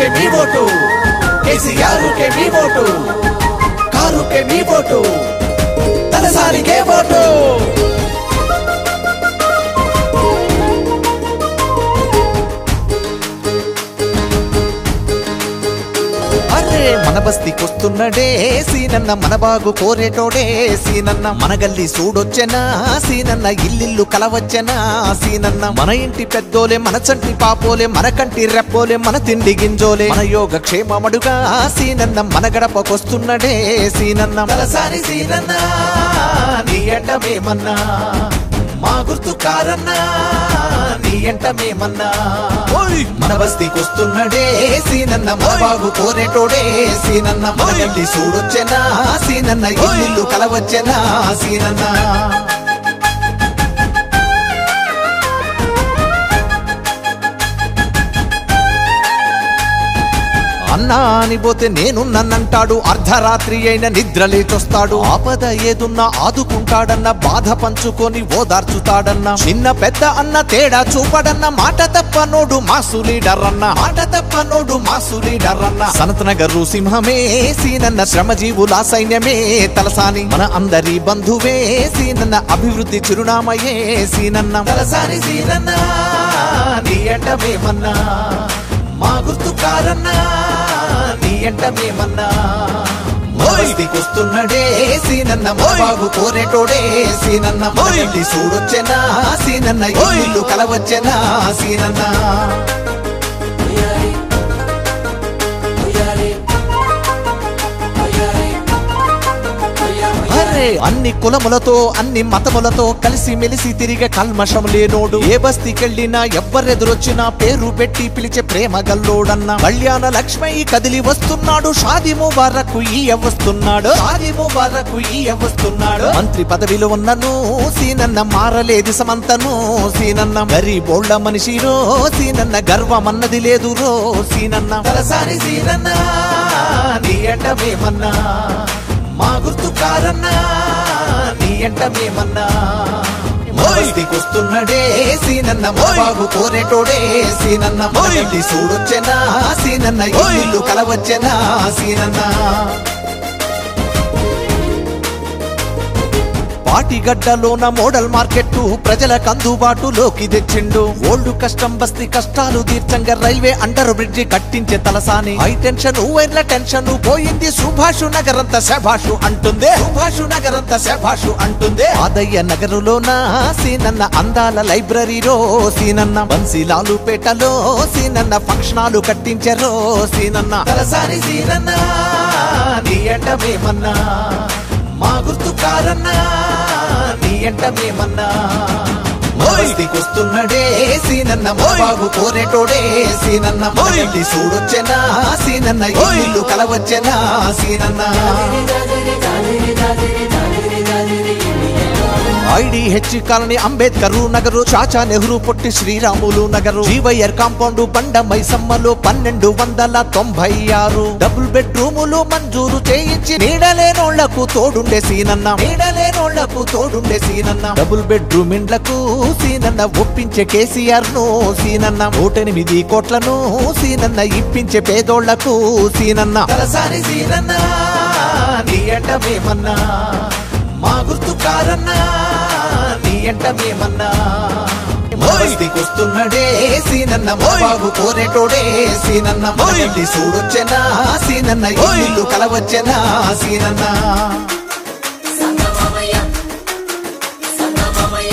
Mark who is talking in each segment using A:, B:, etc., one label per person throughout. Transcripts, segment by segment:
A: మీ vote KCR కే మీ vote కారుకే మీ ఓటు తలసారికే ఓటు అరే మన బస్తీకొస్తున్నడే సీనన్న మన బాగు కోరేటోడే సీనన్న మన గల్లి సూడొచ్చెనా సీనన్న ఇల్లిల్లు కలవచ్చెనా సీనన్న మన ఇంటి పెద్దోలే మన చంటి పాపోలే మన కంటి రెప్పోలే మన తిండి గింజోలే మన యోగ క్షేమమడుగా సీనన్న మన గడపకొస్తున్నడే సీనన్న తలసారి సీనన్న నీ ఎంట మేమన్నా మా గుర్తు కారన్నా నీ ఎంట మేమన్నా మన బస్తీకొస్తున్నడే సీనన్న మన బాగు కోరేటోడే సీనన్న మన గడ్డి సూడొచ్చెనా సీనన్న ఇల్లు కలవచ్చెనా సీనన్న అన్నా అని పోతే నేను నన్నంటాడు అర్ధరాత్రి అయిన నిద్ర లేచొస్తాడు ఆపద ఏదున్నా ఆదుకుంటాడన్న బాధ పంచుకొని ఓదార్చుతాడన్న చిన్న పెద్ద అన్న తేడా చూపడన్న మాట తప్ప నోడు మాసు లీడర్ అన్న మాట తప్ప నోడు మాసు లీడర్ అన్న సనత్ నగరు సింహమే సీనన్న శ్రమజీవుల సైన్యమే తలసాని మన అందరి బంధువే సీనన్న అభివృద్ధి చిరునామయే సీనన్న తలసాని సీనన్న నీ ఎంట మేమన్నా మా గుర్తు కారన్నా నీ ఎంట మేమన్నా మోయికొస్తున్నడే సీనన్న బాబు కోరేటోడే సీనన్న మోయిల్లి చూడొచ్చెనా సీనన్న ఇల్లు కలవచ్చెనా సీనన్న అరే అన్ని కులములతో అన్ని మతములతో కలిసి మెలిసి తిరిగే కల్మషం లేనోడు ఏ బస్తీకెళ్ళినా ఎవ్వరెదురొచ్చినా పేరు పెట్టి పిలిచే ప్రేమ గల్లోడన్న కళ్యాణ లక్ష్మయ్య కదిలి వస్తున్నాడు షాది ముబారకు ఈ వస్తున్నాడు షాది ముబారకు ఈ వస్తున్నాడు మంత్రి పదవిలో ఉన్నను సీనన్న మారలేది సమంతను సీనన్న గరీబోళ్ళ మనిషిరో సీనన్న గర్వమన్నది లేదు రో సీనన్న తలసారి సీనన్న నీ ఎంట మేమన్నా మా గుర్తు కారన్నా నీ ఎంట మేమన్నా మోయికొస్తున్నడే సీనన్న బాబు కోరేటోడే సీనన్న మోయిల్లి చూడొచ్చెనా సీనన్న ఇల్లు కలవచ్చెనా సీనన్న పాటిగడ్డలోన మోడల్ మార్కెట్ ప్రజలకు అందుబాటులోకి తెచ్చిండు ఓల్డ్ కష్టం బస్తీ కష్టాలు తీర్చంగా రైల్వే అండర్ బ్రిడ్జి కట్టించే తలసాని హై టెన్షన్ వైర్ల టెన్షన్ పోయింది సుభాషు నగరంత శభాషు అంటుంది సుభాషు నగరంత శభాషు అంటుంది ఆదయ్య నగరులోన సీనన్న అందాల లైబ్రరీలో సీనన్న బన్సీలాలుపేటలో సీనన్న ఫంక్షన్ హాలు కట్టించారో సీనన్న తలసాని సీనన్న నీ ఎంట మేమన్నా మా గుర్తు కారన్నా నీ ఎంట మేమన్నా మోయికొస్తున్నడే సీనన్న బాబు కోరేటోడే సీనన్న మోయిల్లి చూడొచ్చెనా సీనన్న ఇల్లు కలవచ్చెనా సీనన్న ఐడిహెచ్ కాలనీ అంబేద్కర్ నగరు చాచా నెహ్రూ పొట్టి శ్రీరాములు నగరు జీవయ్యర్ కాంపౌండ్ బండ మైసమ్మలో పన్నెండు వందల తొంభై ఆరు డబుల్ బెడ్రూములు మంజూరు చేయించి నీడలేనోళ్లకు తోడుండే సీనన్న నీడలేనోళ్లకు తోడుండే సీనన్న డబుల్ బెడ్రూమ్ ఇండ్లకు సీనన్న ఒప్పించే కేసీఆర్ ను సీనన్న నూటెనిమిది కోట్లను సీనన్న ఇప్పించే పేదోళ్లకు సీనన్న తలసాని సీనన్న నీ ఎంట మేమన్నా మా గుర్తు కారన్నా నీ ఎంట మేమన్నా మోయికొస్తున్నడే సీనన్న బాబు కోరేటోడే సీనన్న మోయిల్లి చూడొచ్చెనా సీనన్న ఇల్లు కలవచ్చెనా సీనన్న
B: సంగమమయ్య సంగమమయ్య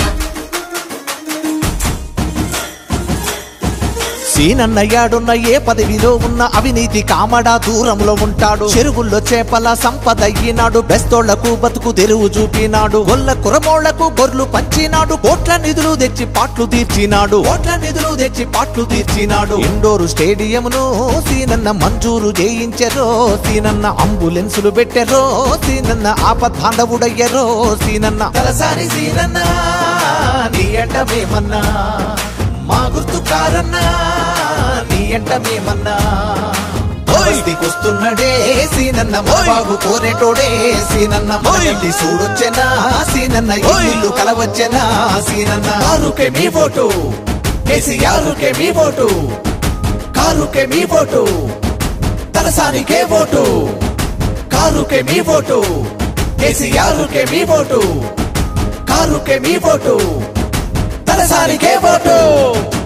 A: సీనన్నయ్యాడున్న ఏ పదవిలో ఉన్న అవినీతి కామడా దూరంలో ఉంటాడు చెరువుల్లో చేపల సంపద అయ్యినాడు బెస్తోళ్లకు బతుకు తెరువు చూపినాడు గొల్ల కురమోళ్లకు గొర్రెలు పంచినాడు కోట్ల నిధులు తెచ్చి పాట్లు తీర్చినాడు కోట్ల నిధులు తెచ్చి పాట్లు తీర్చినాడు ఇండోరు స్టేడియంను సీనన్న మంజూరు చేయించెరో సీనన్న అంబులెన్సులు పెట్టెరో సీనన్న ఆపద్బాంధవుడయ్యరో సీనన్న తలసారి సీనన్న నీ ఎంట మేమన్నా మా గుర్తు కారన్నా నీ ఎంట మేమన్నా మోయికొస్తున్నడే సీనన్న బాబు కోరేటోడే సీనన్న మోయిల్లి చూడొచ్చెనా సీనన్న ఇల్లు కలవచ్చెనా సీనన్న కారుకే మీ ఓటు కేసీఆర్కే మీ ఓటు కారుకే మీ ఓటు తలసానికే ఓటు కారుకే మీ ఓటు కేసీఆర్కే మీ ఓటు కారుకే మీ ఓటు తలసానికే ఓటు